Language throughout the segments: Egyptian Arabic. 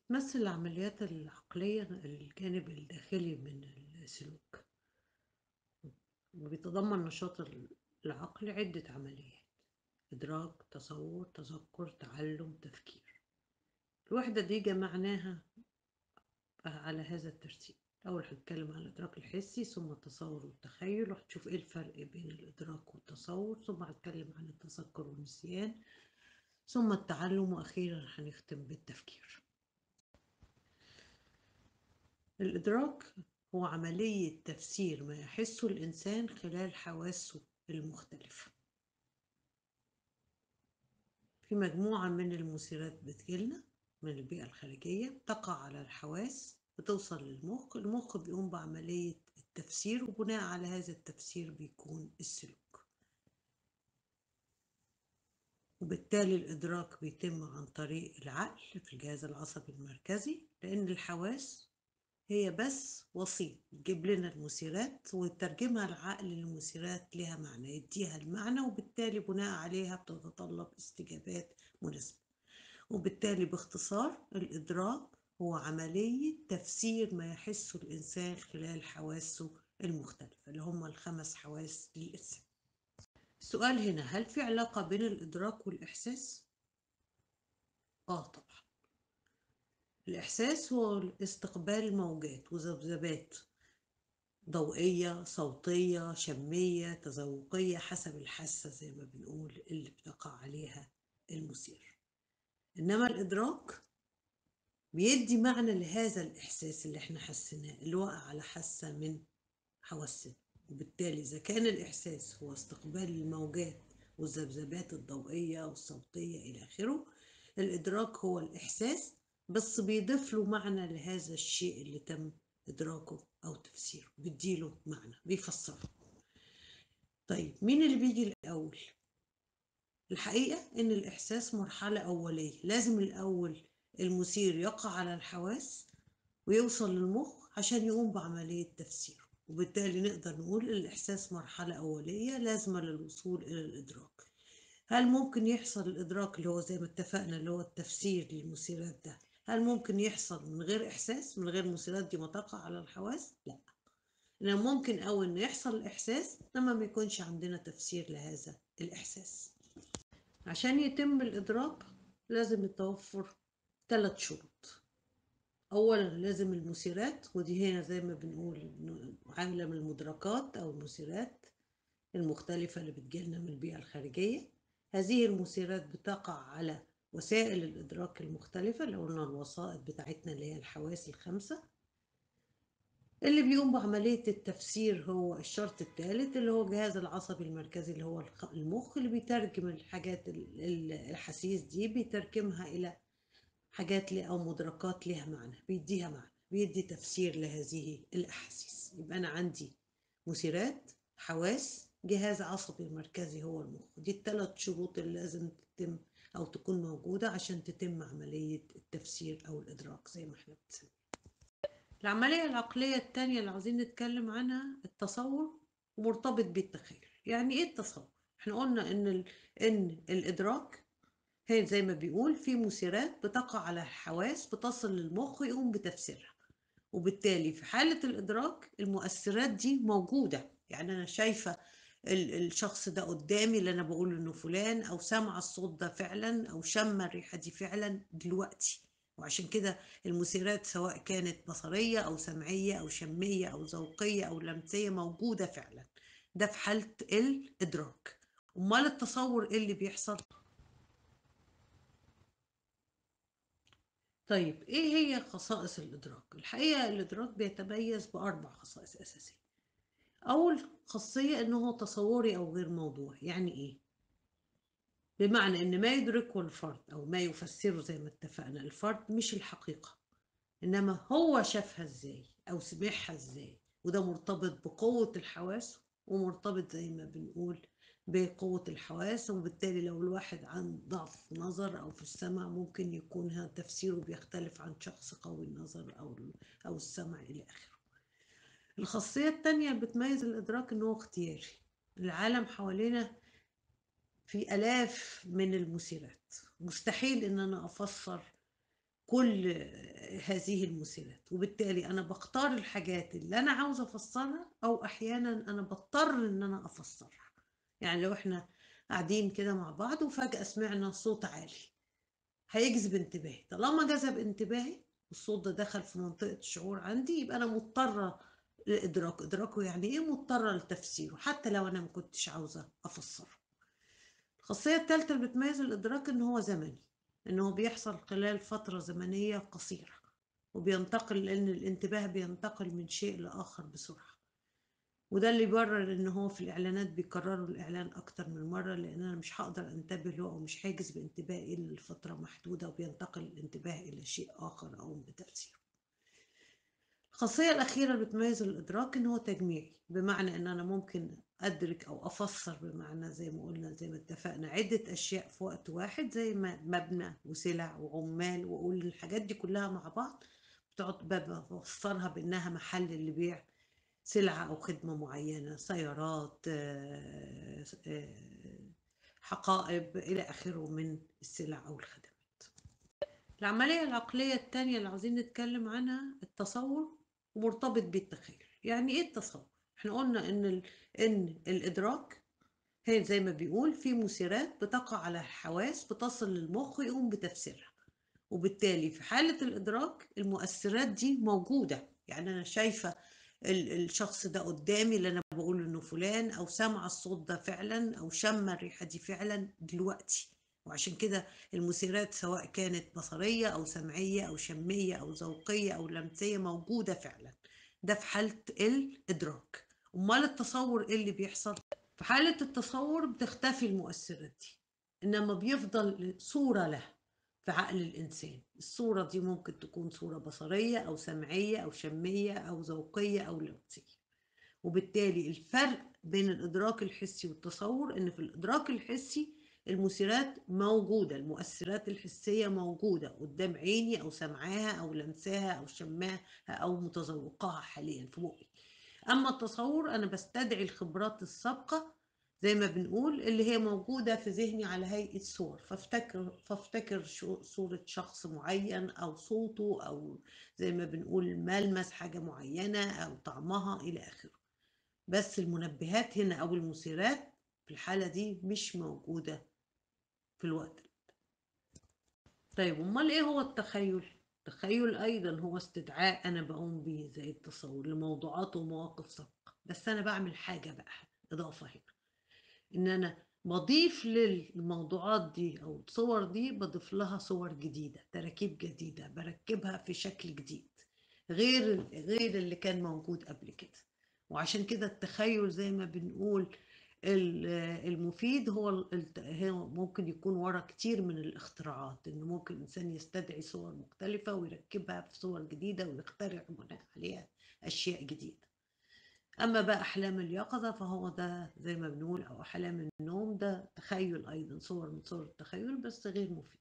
بتمثل العمليات العقلية الجانب الداخلي من السلوك وبيتضمن نشاط العقل عدة عمليات إدراك تصور تذكر تعلم تفكير الوحدة دي جمعناها على هذا الترتيب أول هنتكلم عن الإدراك الحسي ثم التصور والتخيل وهتشوف إيه الفرق بين الإدراك والتصور ثم هنتكلم عن التذكر والنسيان ثم التعلم وأخيرا هنختم بالتفكير الإدراك هو عملية تفسير ما يحسه الإنسان خلال حواسه المختلفة في مجموعة من المثيرات بتجيلنا من البيئة الخارجية تقع على الحواس بتوصل للمخ المخ بيقوم بعملية التفسير وبناء على هذا التفسير بيكون السلوك وبالتالي الإدراك بيتم عن طريق العقل في الجهاز العصبي المركزي لأن الحواس هي بس وسيط تجيب لنا المثيرات وترجمها العقل للمثيرات لها معنى يديها المعنى وبالتالي بناء عليها بتتطلب استجابات مناسبة وبالتالي باختصار الإدراك هو عملية تفسير ما يحسه الإنسان خلال حواسه المختلفة اللي هم الخمس حواس للإنسان السؤال هنا هل في علاقة بين الإدراك والإحساس؟ آه طبعا الإحساس هو استقبال موجات وذبذبات ضوئية صوتية شمية تذوقية حسب الحاسة زي ما بنقول اللي بتقع عليها المثير إنما الإدراك بيدي معنى لهذا الإحساس اللي احنا حسيناه اللي وقع على حاسة من حواسنا وبالتالي إذا كان الإحساس هو استقبال الموجات والذبذبات الضوئية والصوتية إلى آخره الإدراك هو الإحساس بس بيضيف له معنى لهذا الشيء اللي تم إدراكه أو تفسيره بيديله معنى بيفسره طيب مين اللي بيجي الأول؟ الحقيقة إن الإحساس مرحلة أولية لازم الأول المثير يقع على الحواس ويوصل للمخ عشان يقوم بعملية تفسيره وبالتالي نقدر نقول الإحساس مرحلة أولية لازمة للوصول إلى الإدراك هل ممكن يحصل الإدراك اللي هو زي ما اتفقنا اللي هو التفسير للمثيرات ده هل ممكن يحصل من غير إحساس من غير المثيرات دي ما تقع على الحواس؟ لا لأن ممكن أو إن يحصل الإحساس لما ما يكونش عندنا تفسير لهذا الإحساس عشان يتم الإدراك لازم يتوفر ثلاث شروط أولا لازم المثيرات ودي هنا زي ما بنقول عالم المدركات أو المثيرات المختلفة اللي بتجيلنا من البيئة الخارجية هذه المثيرات بتقع على وسائل الإدراك المختلفة اللي قلنا الوسائط بتاعتنا اللي هي الحواس الخمسة اللي بيقوم بعملية التفسير هو الشرط الثالث اللي هو الجهاز العصبي المركزي اللي هو المخ اللي بيترجم الحاجات الأحاسيس دي بيترجمها إلى حاجات لي أو مدركات لها معنى بيديها معنى بيدي تفسير لهذه الأحاسيس يبقى أنا عندي مثيرات حواس جهاز عصبي مركزي هو المخ دي الثلاث شروط اللي لازم تتم أو تكون موجودة عشان تتم عملية التفسير أو الإدراك زي ما احنا بنسميه العملية العقلية التانية اللي عاوزين نتكلم عنها التصور ومرتبط بالتخيل يعني ايه التصور؟ احنا قلنا ان ال... ان الادراك هي زي ما بيقول في مثيرات بتقع على الحواس بتصل للمخ يقوم بتفسيرها وبالتالي في حالة الإدراك المؤثرات دي موجودة يعني أنا شايفة الشخص ده قدامي اللي أنا بقول إنه فلان أو سامعة الصوت ده فعلا أو شم الريحة دي فعلا دلوقتي وعشان كده المثيرات سواء كانت بصرية أو سمعية أو شمية أو ذوقية أو لمسية موجودة فعلا ده في حالة الإدراك أمال التصور إيه اللي بيحصل؟ طيب ايه هي خصائص الادراك الحقيقه الادراك بيتميز باربع خصائص اساسيه اول خاصيه انه هو تصوري او غير موضوعي يعني ايه بمعنى ان ما يدركه الفرد او ما يفسره زي ما اتفقنا الفرد مش الحقيقه انما هو شافها ازاي او سمعها ازاي وده مرتبط بقوه الحواس ومرتبط زي ما بنقول بقوة الحواس وبالتالي لو الواحد عن ضعف نظر أو في السمع ممكن يكون هذا تفسيره بيختلف عن شخص قوي النظر أو أو السمع إلى آخره. الخاصية التانية اللي بتميز الإدراك إن هو اختياري. العالم حوالينا في آلاف من المثيرات مستحيل إن أنا أفسر كل هذه المثيرات وبالتالي أنا بختار الحاجات اللي أنا عاوزة أفسرها أو أحيانا أنا بضطر إن أنا أفسرها يعني لو إحنا قاعدين كده مع بعض وفجأة سمعنا صوت عالي هيجذب انتباهي طالما جذب انتباهي الصوت ده دخل في منطقة الشعور عندي يبقى أنا مضطرة لإدراكه إدراكه يعني إيه مضطرة لتفسيره حتى لو أنا ما كنتش عاوزة أفسره الخاصية الثالثة اللي بتميز الإدراك إن هو زمني إن هو بيحصل خلال فترة زمنية قصيرة وبينتقل لأن الانتباه بينتقل من شيء لآخر بسرعة وده اللي يبرر إن هو في الإعلانات بيكرروا الإعلان أكتر من مرة لأن أنا مش هقدر أنتبه له أو مش هاجز بانتباهي إلا لفترة محدودة وبينتقل الانتباه إلى شيء آخر أو بتأثيره الخاصية الأخيرة اللي بتميز الإدراك إن هو تجميعي بمعنى إن أنا ممكن أدرك أو أفسر بمعنى زي ما قلنا زي ما اتفقنا عدة أشياء في وقت واحد زي ما مبنى وسلع وعمال وأقول الحاجات دي كلها مع بعض بتقعد بفسرها بإنها محل اللي بيع سلعة أو خدمة معينة سيارات آه، آه، حقائب إلى آخره من السلع أو الخدمات العملية العقلية التانية اللي عاوزين نتكلم عنها التصور ومرتبط بالتخيل يعني ايه التصور احنا قلنا ان ال... ان الادراك هي زي ما بيقول في مثيرات بتقع على الحواس بتصل للمخ يقوم بتفسيرها وبالتالي في حالة الإدراك المؤثرات دي موجودة يعني أنا شايفة ال- الشخص ده قدامي اللي أنا بقول إنه فلان أو سامعة الصوت ده فعلا أو شامة الريحة دي فعلا دلوقتي وعشان كده المثيرات سواء كانت بصرية أو سمعية أو شمية أو ذوقية أو لمسية موجودة فعلا ده في حالة الإدراك أمال التصور إيه اللي بيحصل؟ في حالة التصور بتختفي المؤثرات دي إنما بيفضل صورة له في عقل الإنسان الصورة دي ممكن تكون صورة بصرية أو سمعية أو شمية أو ذوقية أو لمسية وبالتالي الفرق بين الإدراك الحسي والتصور إن في الإدراك الحسي المثيرات موجودة المؤثرات الحسية موجودة قدام عيني أو سمعاها أو لمساها أو شماها أو متذوقاها حاليا في بقي أما التصور أنا بستدعي الخبرات السابقة زي ما بنقول اللي هي موجودة في ذهني على هيئة صور فافتكر فافتكر شو- صورة شخص معين أو صوته أو زي ما بنقول ملمس حاجة معينة أو طعمها إلى آخره بس المنبهات هنا أو المثيرات في الحالة دي مش موجودة في الوقت ده. طيب امال ايه هو التخيل التخيل ايضا هو استدعاء انا بقوم به زي التصور لموضوعات ومواقف سابقه بس انا بعمل حاجه بقى اضافه هنا ان انا بضيف للموضوعات دي او الصور دي بضيف لها صور جديده تراكيب جديده بركبها في شكل جديد غير غير اللي كان موجود قبل كده وعشان كده التخيل زي ما بنقول ال- المفيد هو ال- الت- هو ممكن يكون ورا كتير من الاختراعات انه ممكن الانسان يستدعي صور مختلفة ويركبها في صور جديدة ويخترع بناء عليها اشياء جديدة اما بقى احلام اليقظة فهو ده زي ما بنقول او احلام النوم ده تخيل ايضا صور من صور التخيل بس غير مفيد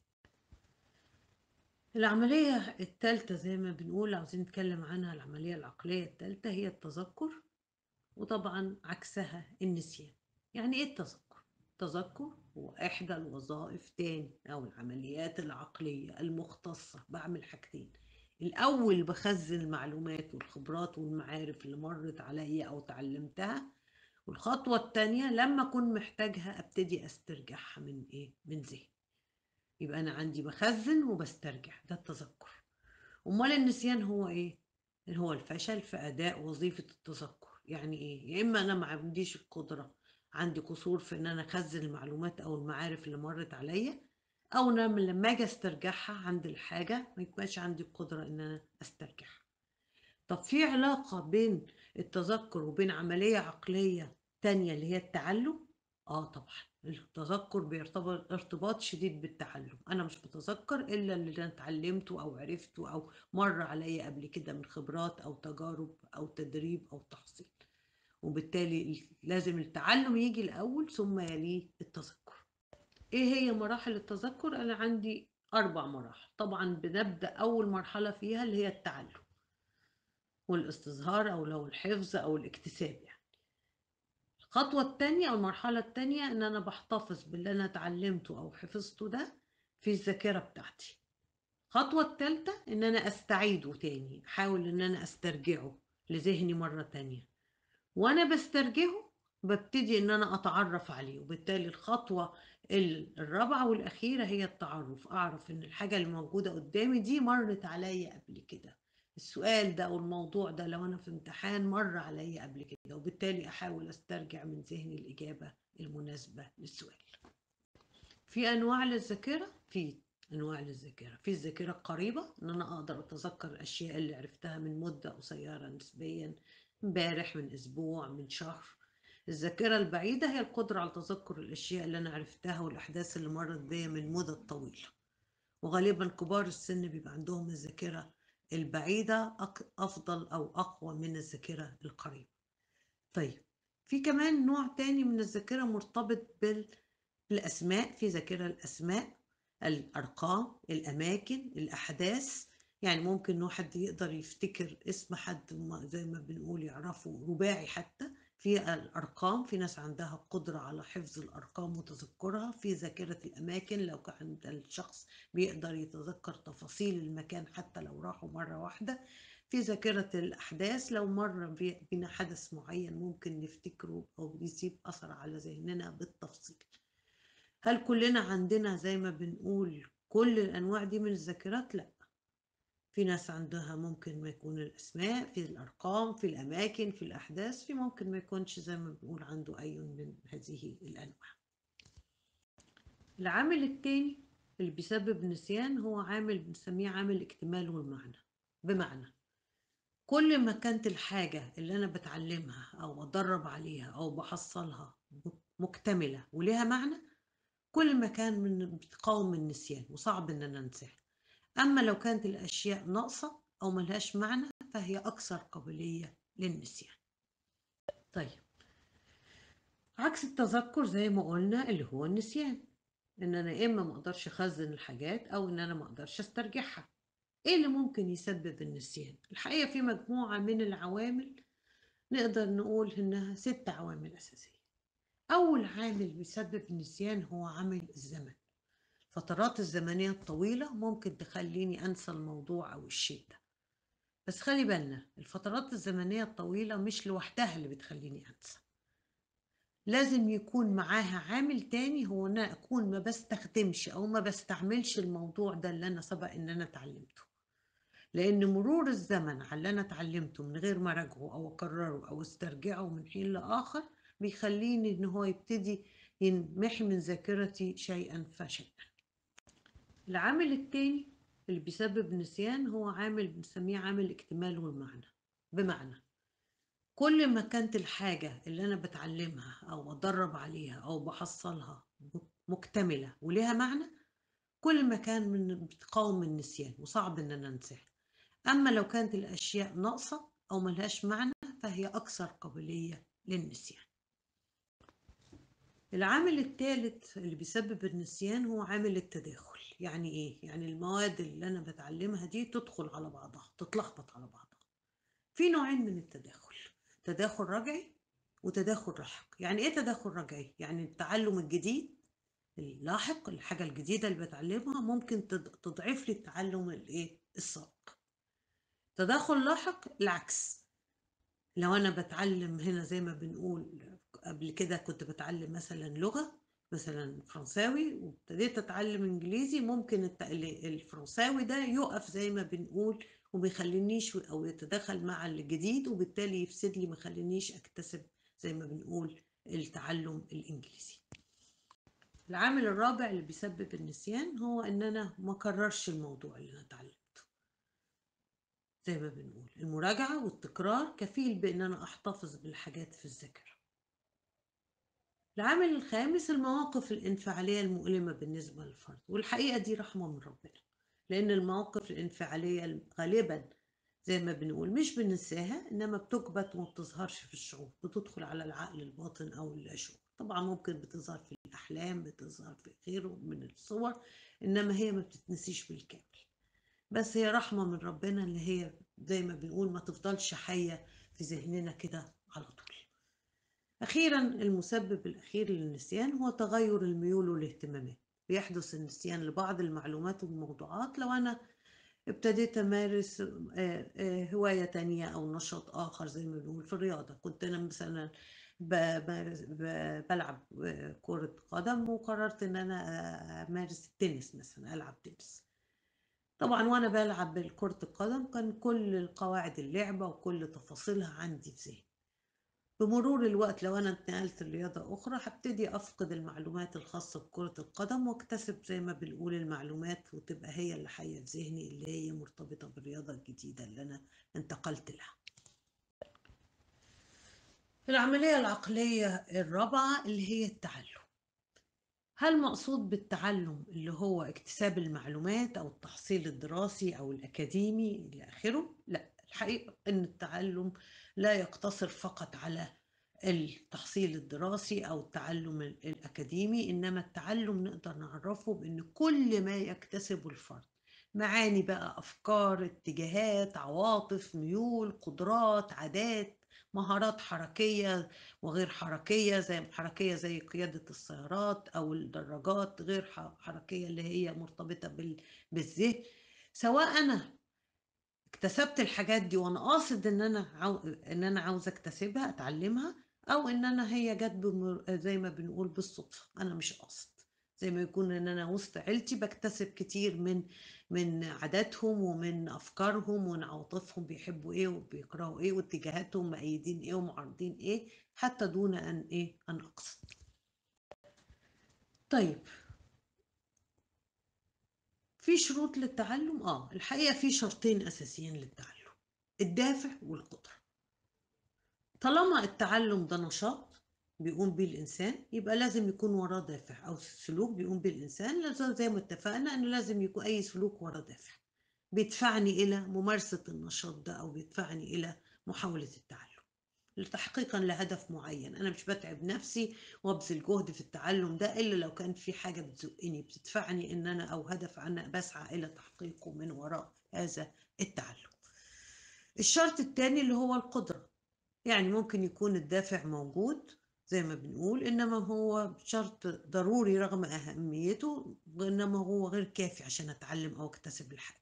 العملية الثالثة زي ما بنقول عاوزين نتكلم عنها العملية العقلية الثالثة هي التذكر وطبعا عكسها النسيان يعني ايه التذكر التذكر هو احدى الوظائف تاني او العمليات العقلية المختصة بعمل حاجتين الاول بخزن المعلومات والخبرات والمعارف اللي مرت عليا او تعلمتها والخطوة التانية لما اكون محتاجها ابتدي استرجعها من ايه من ذهني يبقى انا عندي بخزن وبسترجع ده التذكر امال النسيان هو ايه هو الفشل في اداء وظيفة التذكر يعني ايه يا اما انا ما عنديش القدرة عندي قصور في ان انا اخزن المعلومات او المعارف اللي مرت عليا او انا من لما اجي استرجعها عند الحاجة ما يبقاش عندي القدرة ان انا استرجعها طب في علاقة بين التذكر وبين عملية عقلية تانية اللي هي التعلم؟ اه طبعا التذكر بيرتبط ارتباط شديد بالتعلم انا مش بتذكر الا اللي انا اتعلمته او عرفته او مر عليا قبل كده من خبرات او تجارب او تدريب او تحصيل وبالتالي لازم التعلم يجي الاول ثم يليه التذكر ايه هي مراحل التذكر انا عندي اربع مراحل طبعا بنبدا اول مرحله فيها اللي هي التعلم والاستصهار او لو الحفظ او الاكتساب يعني الخطوة التانية أو المرحلة التانية إن أنا بحتفظ باللي أنا اتعلمته أو حفظته ده في الذاكرة بتاعتي الخطوة التالتة إن أنا أستعيده تاني أحاول إن أنا أسترجعه لذهني مرة تانية وأنا بسترجعه ببتدي إن أنا أتعرف عليه وبالتالي الخطوة ال- الرابعة والأخيرة هي التعرف أعرف إن الحاجة اللي موجودة قدامي دي مرت عليا قبل كده السؤال ده أو الموضوع ده لو أنا في امتحان مر عليا قبل كده وبالتالي أحاول أسترجع من ذهني الإجابة المناسبة للسؤال في انواع للذاكره في انواع للذاكره في الذاكره القريبه ان انا اقدر اتذكر الاشياء اللي عرفتها من مده قصيره نسبيا امبارح من اسبوع من شهر الذاكره البعيده هي القدره على تذكر الاشياء اللي انا عرفتها والاحداث اللي مرت بيا من مدة طويله وغالبا كبار السن بيبقى عندهم الذاكره البعيده أك- افضل او اقوى من الذاكره القريبه طيب في كمان نوع تاني من الذاكره مرتبط بال الأسماء في ذاكرة الأسماء الأرقام الأماكن الأحداث يعني ممكن واحد يقدر يفتكر اسم حد ما- زي ما بنقول يعرفه رباعي حتى في الأرقام في ناس عندها قدرة على حفظ الأرقام وتذكرها في ذاكرة الأماكن لو كان الشخص بيقدر يتذكر تفاصيل المكان حتى لو راحوا مرة واحدة في ذاكرة الأحداث لو مر بي- بينا حدث معين ممكن نفتكره أو بيسيب أثر على ذهننا بالتفصيل هل كلنا عندنا زي ما بنقول كل الأنواع دي من الذاكرات؟ لا في ناس عندها ممكن ما يكون الأسماء في الأرقام في الأماكن في الأحداث في ممكن ما يكونش زي ما بنقول عنده أي من هذه الأنواع العامل التاني اللي بيسبب نسيان هو عامل بنسميه عامل اكتمال والمعنى بمعنى كل ما كانت الحاجة اللي أنا بتعلمها أو أدرب عليها أو بحصلها مكتملة ولها معنى كل ما كان من بتقاوم النسيان وصعب ان انا انساها اما لو كانت الاشياء ناقصه او ملهاش معنى فهي اكثر قابليه للنسيان طيب عكس التذكر زي ما قلنا اللي هو النسيان ان انا يا اما ما اقدرش اخزن الحاجات او ان انا ما اقدرش استرجعها ايه اللي ممكن يسبب النسيان الحقيقه في مجموعه من العوامل نقدر نقول انها ست عوامل اساسيه اول عامل بيسبب النسيان هو عامل الزمن الفترات الزمنية الطويلة ممكن تخليني أنسى الموضوع أو الشيء ده بس خلي بالنا الفترات الزمنية الطويلة مش لوحدها اللي بتخليني أنسى لازم يكون معاها عامل تاني هو أن أنا أكون ما بستخدمش أو ما بستعملش الموضوع ده اللي أنا سبق إن أنا اتعلمته لأن مرور الزمن على اللي أنا اتعلمته من غير ما أراجعه أو أكرره أو استرجعه من حين لآخر بيخليني إن هو يبتدي ينمحي من ذاكرتي شيئا فشيئا العامل التاني اللي بيسبب نسيان هو عامل بنسميه عامل اكتمال والمعنى بمعنى كل ما كانت الحاجة اللي أنا بتعلمها أو أدرب عليها أو بحصلها مكتملة ولها معنى كل ما كان من بتقاوم النسيان وصعب إن أنا أنساها أما لو كانت الأشياء ناقصة أو ملهاش معنى فهي أكثر قابلية للنسيان العامل الثالث اللي بيسبب النسيان هو عامل التداخل يعني ايه يعني المواد اللي انا بتعلمها دي تدخل على بعضها تتلخبط على بعضها في نوعين من التداخل تداخل رجعي وتداخل لاحق يعني ايه تداخل رجعي يعني التعلم الجديد اللاحق الحاجة الجديدة اللي بتعلمها ممكن تض- تضعف لي التعلم الايه السابق تداخل لاحق العكس لو انا بتعلم هنا زي ما بنقول قبل كده كنت بتعلم مثلا لغة مثلا فرنساوي وابتديت اتعلم انجليزي ممكن الت- ال- الفرنساوي ده يقف زي ما بنقول وما يخلينيش او يتداخل مع الجديد وبالتالي يفسد لي ما يخلينيش اكتسب زي ما بنقول التعلم الانجليزي العامل الرابع اللي بيسبب النسيان هو ان انا ما كررش الموضوع اللي انا اتعلمته زي ما بنقول المراجعة والتكرار كفيل بان انا احتفظ بالحاجات في الذاكرة العامل الخامس المواقف الانفعالية المؤلمة بالنسبة للفرد والحقيقة دي رحمة من ربنا لأن المواقف الانفعالية غالبا زي ما بنقول مش بننساها إنما بتكبت وما بتظهرش في الشعور بتدخل على العقل الباطن أو اللاشعور طبعا ممكن بتظهر في الأحلام بتظهر في غيره من الصور إنما هي ما بتتنسيش بالكامل بس هي رحمة من ربنا اللي هي زي ما بنقول ما تفضلش حية في ذهننا كده على طول أخيرا المسبب الأخير للنسيان هو تغير الميول والاهتمامات بيحدث النسيان لبعض المعلومات والموضوعات لو أنا ابتديت أمارس آه، آه، هواية تانية أو نشاط آخر زي ما بنقول في الرياضة كنت أنا مثلا بمارس ب- بلعب آه، كرة قدم وقررت إن أنا آه، أمارس التنس مثلا ألعب تنس طبعا وأنا بلعب كرة القدم كان كل قواعد اللعبة وكل تفاصيلها عندي في ذهني بمرور الوقت لو أنا اتنقلت لرياضة أخرى هبتدي أفقد المعلومات الخاصة بكرة القدم واكتسب زي ما بنقول المعلومات وتبقى هي اللي حية في ذهني اللي هي مرتبطة بالرياضة الجديدة اللي أنا انتقلت لها العملية العقلية الرابعة اللي هي التعلم هل مقصود بالتعلم اللي هو اكتساب المعلومات أو التحصيل الدراسي أو الأكاديمي إلى آخره؟ لا الحقيقة أن التعلم لا يقتصر فقط على التحصيل الدراسي أو التعلم ال- الأكاديمي إنما التعلم نقدر نعرفه بأن كل ما يكتسبه الفرد معاني بقى أفكار اتجاهات عواطف ميول قدرات عادات مهارات حركية وغير حركية زي حركية زي قيادة السيارات أو الدراجات غير ح- حركية اللي هي مرتبطة بال- بالذهن سواء أنا اكتسبت الحاجات دي وانا قاصد ان انا عاو... ان انا عاوزه اكتسبها اتعلمها او ان انا هي جت بمر... زي ما بنقول بالصدفه انا مش قاصد زي ما يكون ان انا وسط عيلتي بكتسب كتير من من عاداتهم ومن افكارهم ومن عواطفهم بيحبوا ايه وبيكرهوا ايه واتجاهاتهم مؤيدين ايه ومعارضين ايه حتى دون ان ايه ان اقصد طيب في شروط للتعلم اه الحقيقه في شرطين اساسيين للتعلم الدافع والقدره طالما التعلم ده نشاط بيقوم بيه الإنسان يبقى لازم يكون وراه دافع أو سلوك بيقوم بيه الإنسان لازم زي ما اتفقنا إن لازم يكون أي سلوك وراه دافع بيدفعني إلى ممارسة النشاط ده أو بيدفعني إلى محاولة التعلم تحقيقا لهدف معين أنا مش بتعب نفسي وأبذل جهد في التعلم ده إلا لو كان في حاجة بتزقني بتدفعني إن أنا أو هدف أنا بسعى إلى تحقيقه من وراء هذا التعلم الشرط الثاني اللي هو القدرة يعني ممكن يكون الدافع موجود زي ما بنقول إنما هو شرط ضروري رغم أهميته إنما هو غير كافي عشان أتعلم أو أكتسب الحاجة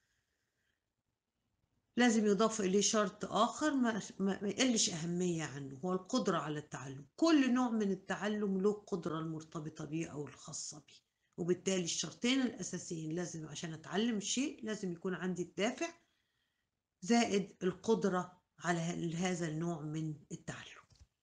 لازم يضاف إليه شرط آخر ما, ما ما يقلش أهمية عنه هو القدرة على التعلم كل نوع من التعلم له القدرة المرتبطة بيه أو الخاصة بيه وبالتالي الشرطين الأساسيين لازم عشان أتعلم شيء لازم يكون عندي الدافع زائد القدرة على هذا النوع من التعلم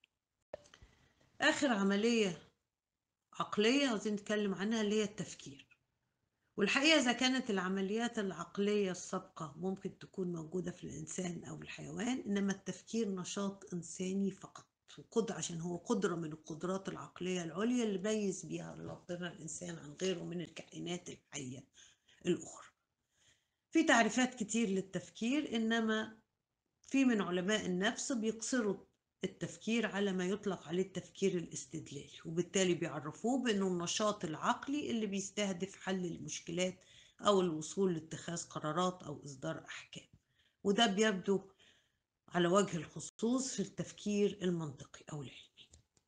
آخر عملية عقلية عاوزين نتكلم عنها اللي هي التفكير والحقيقة إذا كانت العمليات العقلية السابقة ممكن تكون موجودة في الإنسان أو الحيوان إنما التفكير نشاط إنساني فقط وقدرة عشان هو قدرة من القدرات العقلية العليا اللي بيز بيها ربنا الإنسان عن غيره من الكائنات الحية الأخرى في تعريفات كتير للتفكير إنما في من علماء النفس بيقصروا التفكير على ما يطلق عليه التفكير الاستدلالي وبالتالي بيعرفوه بأنه النشاط العقلي اللي بيستهدف حل المشكلات أو الوصول لاتخاذ قرارات أو إصدار أحكام وده بيبدو على وجه الخصوص في التفكير المنطقي أو العلمي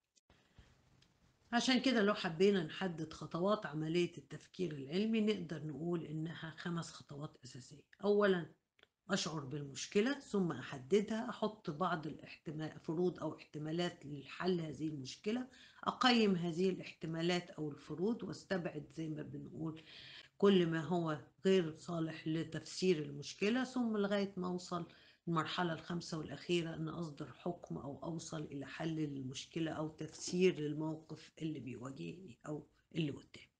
عشان كده لو حبينا نحدد خطوات عملية التفكير العلمي نقدر نقول إنها خمس خطوات أساسية أولا أشعر بالمشكلة ثم أحددها أحط بعض الاحتمال فروض أو احتمالات لحل هذه المشكلة أقيم هذه الاحتمالات أو الفروض واستبعد زي ما بنقول كل ما هو غير صالح لتفسير المشكلة ثم لغاية ما أوصل المرحلة الخامسة والأخيرة أن أصدر حكم أو أوصل إلى حل للمشكلة أو تفسير للموقف اللي بيواجهني أو اللي قدامي